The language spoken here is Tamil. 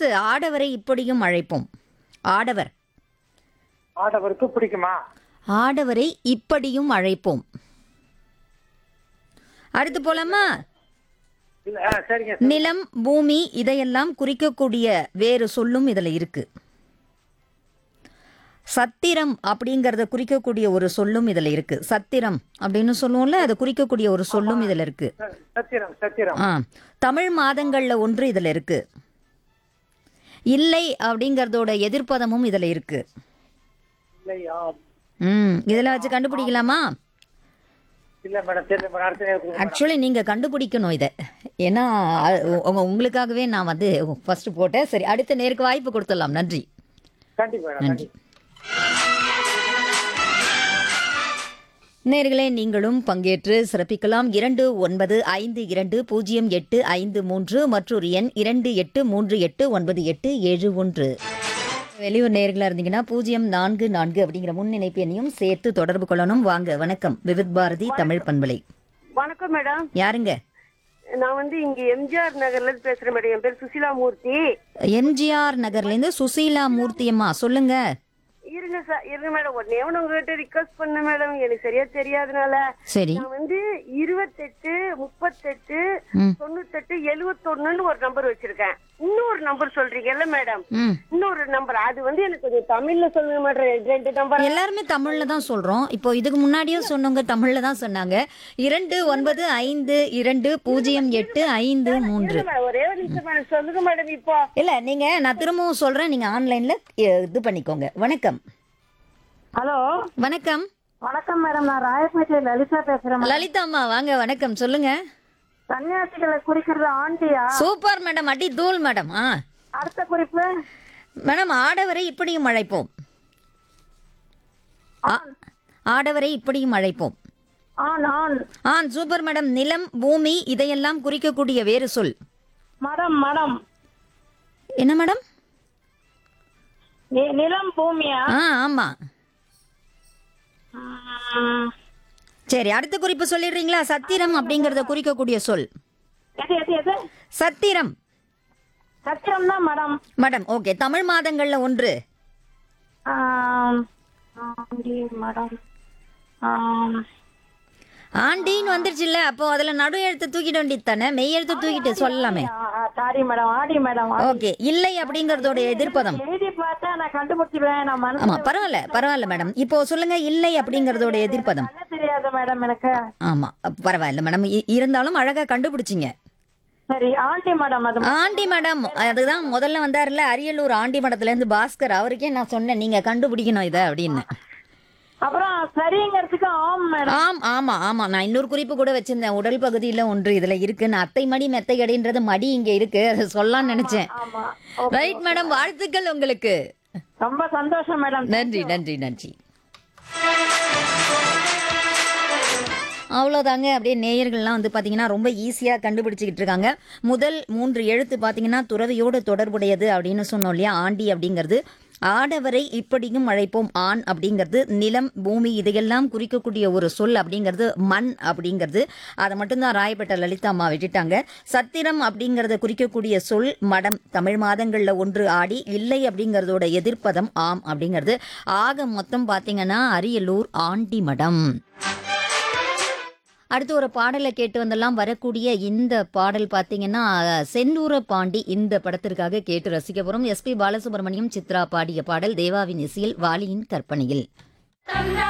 அடுத்து ஆடவரை இப்படியும் அழைப்போம் ஆடவர் ஆடவருக்கு பிடிக்குமா ஆடவரை இப்படியும் அழைப்போம் அடுத்து போலாமா இல்ல ஆ, சரிங்க நிலம் பூமி இதையெல்லாம் குறிக்கக்கூடிய வேறு சொல்லும் இதுல இருக்கு சத்திரம் அப்படிங்கறத குறிக்கக்கூடிய ஒரு சொல்லும் இதுல இருக்கு சத்திரம் அப்படின்னு சொல்லுவோம்ல அதை குறிக்கக்கூடிய ஒரு சொல்லும் இதுல இருக்கு ச- சத்திரம் சத்திரம் ஆ தமிழ் மாதங்கள்ல ஒன்று இதுல இருக்கு இல்லை அப்படிங்கறதோட எதிர்ப்பதமும் இதுல இருக்கு இல்லையா ம் இதெல்லாம் வச்சு கண்டுபிடிக்கலாமா இல்ல மேடம் தெரியல மேடம் அடுத்த நேரம் கொடுங்க மேடம். ஆக்சுவலி நீங்கள் கண்டுபிடிக்கணும் இதை ஏன்னா அ- உங்க உங்களுக்காகவே நான் வந்து ஃபர்ஸ்ட் போட்டேன் சரி அடுத்த நேருக்கு வாய்ப்பு கொடுத்துடலாம் நன்றி கண்டிப்பா மேடம் நன்றி கண்டிப்பா நேர்களே நீங்களும் பங்கேற்று சிறப்பிக்கலாம் இரண்டு ஒன்பது ஐந்து இரண்டு பூஜ்ஜியம் எட்டு ஐந்து மூன்று மற்றொரு எண் இரண்டு எட்டு மூன்று எட்டு ஒன்பது எட்டு ஏழு ஒன்று வெளியூர் நேர்களாக இருந்தீங்கன்னா பூஜ்ஜியம் நான்கு நான்கு அப்படிங்கிற முன்னிணைப்பு எண்ணையும் சேர்த்து தொடர்பு கொள்ளணும் வாங்க வணக்கம் விவித் பாரதி தமிழ் பண்பலை வணக்கம் மேடம் யாருங்க நான் வந்து இங்க எம்ஜிஆர் நகர்ல இருந்து பேசுறேன் மேடம் என் பேர் சுசிலா மூர்த்தி எம்ஜிஆர் நகர்லேருந்து சுசீலா மூர்த்தியம்மா சொல்லுங்க இருங்க சார் இருங்க மேடம் உடனே ஒன்று உங்ககிட்ட ரிக்வஸ்ட் பண்ண மேடம் எனக்கு சரியா தெரியாதனால சரி நான் வந்து இருபத்தெட்டு முப்பத்தெட்டு ம் தொண்ணூத்தெட்டு எழுவத்தொன்னுன்னு ஒரு நம்பர் வச்சிருக்கேன் இன்னொரு நம்பர் சொல்றீங்கல்ல மேடம் ம் இன்னொரு நம்பர் அது வந்து எனக்கு கொஞ்சம் தமிழ்ல சொல்லுங்க மேடம் ரெண்டு- ரெண்டு நம்பர் எல்லாருமே தமிழ்ல தான் சொல்றோம் இப்போ இதுக்கு முன்னாடியும் சொன்னவங்க தமிழ்ல தான் சொன்னாங்க இரண்டு ஒன்பது ஐந்து இரண்டு பூஜ்ஜியம் எட்டு ஐந்து மூன்று ஒரே ஒரு நிமிஷம் மேடம் சொல்லுங்க மேடம் இப்போ இல்ல நீங்க நான் திரும்பவும் சொல்றேன் நீங்க ஆன்லைன்ல இது பண்ணிக்கோங்க வணக்கம் ஹலோ வணக்கம் வணக்கம் மேடம் நான் ராயப்பேட்டை லலிதா பேசுறேன் லலிதா அம்மா வாங்க வணக்கம் சொல்லுங்க சன்னியாசிகளை குறிக்கிறது ஆண்டியா சூப்பர் மேடம் அடி தூள் மேடம் ஆ அடுத்த குறிப்பு மேடம் ஆடவரை இப்படியும் அழைப்போம் ஆ- ஆடவரை இப்படியும் அழைப்போம் ஆண் ஆண் ஆ சூப்பர் மேடம் நிலம் பூமி இதையெல்லாம் குறிக்கக்கூடிய வேறு சொல் மடம் மடம் என்ன மேடம் நி- நிலம் பூமியா ஆ ஆமா ம், சரி அடுத்த குறிப்பு சொல்லிடுறீங்களா சத்திரம் அப்படிங்கறத குறிக்கக்கூடிய சொல் எது எது எது சத்திரம் சத்திரம் தான் மடம் மேடம் ஓகே தமிழ் மாதங்கள்ல ஒன்று ஆம், ஆண்டி மடம் ஆம், ஆண்டின்னு வந்துருச்சுல்ல அப்போ அதுல நடு எழுத்து தூக்கிட வேண்டியது தானே மெய் எழுத்து தூக்கிட்டு சொல்லலாமே ஆ, ஆ, சாரி மேடம் ஆடி மேடம் ஓகே இல்லை அப்படிங்கறதோட எதிர்ப்பதம் எழுதி பார்த்தா நான் கண்டுபிடிச்சிடுவேன் நான் மனசு ஆமா பரவாயில்ல பரவாயில்ல மேடம் இப்போ சொல்லுங்க இல்லை அப்படிங்கறதோட எதிர்ப்பதம் பண்ண தெரியாது மேடம் எனக்கு ஆமா பரவாயில்ல மேடம் இ- இருந்தாலும் அழகா கண்டுபிடிச்சிங்க சரி ஆண்டி மேடம் அது ஆண்டி மேடம் அதுதான் முதல்ல வந்தாருல அரியலூர் ஆண்டி மடத்துல இருந்து பாஸ்கர் அவருக்கே நான் சொன்னேன் நீங்க கண்டுபிடிக்கணும் இதை அப்படின்னு அப்புறம் சரிங்கிறதுக்கு ஆம் மேடம் ஆம் ஆமா ஆமா நான் இன்னொரு குறிப்பு கூட வச்சிருந்தேன் உடல் பகுதியில ஒன்று இதுல இருக்கு நான் அத்தை மடி மெத்தை கடைன்றது மடி இங்க இருக்கு அதை சொல்லலாம்னு நினைச்சேன் ஆமா ரைட் மேடம் வாழ்த்துக்கள் உங்களுக்கு ரொம்ப சந்தோஷம் மேடம் நன்றி நன்றி நன்றி அவ்வளோதாங்க அப்படியே நேயர்கள்லாம் வந்து பார்த்தீங்கன்னா ரொம்ப ஈஸியாக கண்டுபிடிச்சிக்கிட்டு இருக்காங்க முதல் மூன்று எழுத்து பார்த்தீங்கன்னா துறவியோடு தொடர்புடையது அப்படின்னு சொன்னோம் இல்லையா ஆண்டி அப்படிங்கிறது ஆடவரை இப்படியும் அழைப்போம் ஆண் அப்படிங்கிறது நிலம் பூமி இதையெல்லாம் குறிக்கக்கூடிய ஒரு சொல் அப்படிங்கிறது மண் அப்படிங்கிறது அதை மட்டும்தான் ராயப்பட்ட லலிதா அம்மா விட்டுட்டாங்க சத்திரம் அப்படிங்கிறத குறிக்கக்கூடிய சொல் மடம் தமிழ் மாதங்களில் ஒன்று ஆடி இல்லை அப்படிங்கிறதோட எதிர்ப்பதம் ஆம் அப்படிங்கிறது ஆக மொத்தம் பார்த்தீங்கன்னா அரியலூர் ஆண்டி மடம் அடுத்து ஒரு பாடலை கேட்டு வந்தெல்லாம் வரக்கூடிய இந்த பாடல் பார்த்தீங்கன்னா செந்தூர பாண்டி இந்த படத்திற்காக கேட்டு ரசிக்க போகிறோம் எஸ்பி பாலசுப்ரமணியம் சித்ரா பாடிய பாடல் தேவாவின் இசையில் வாலியின் கற்பனையில்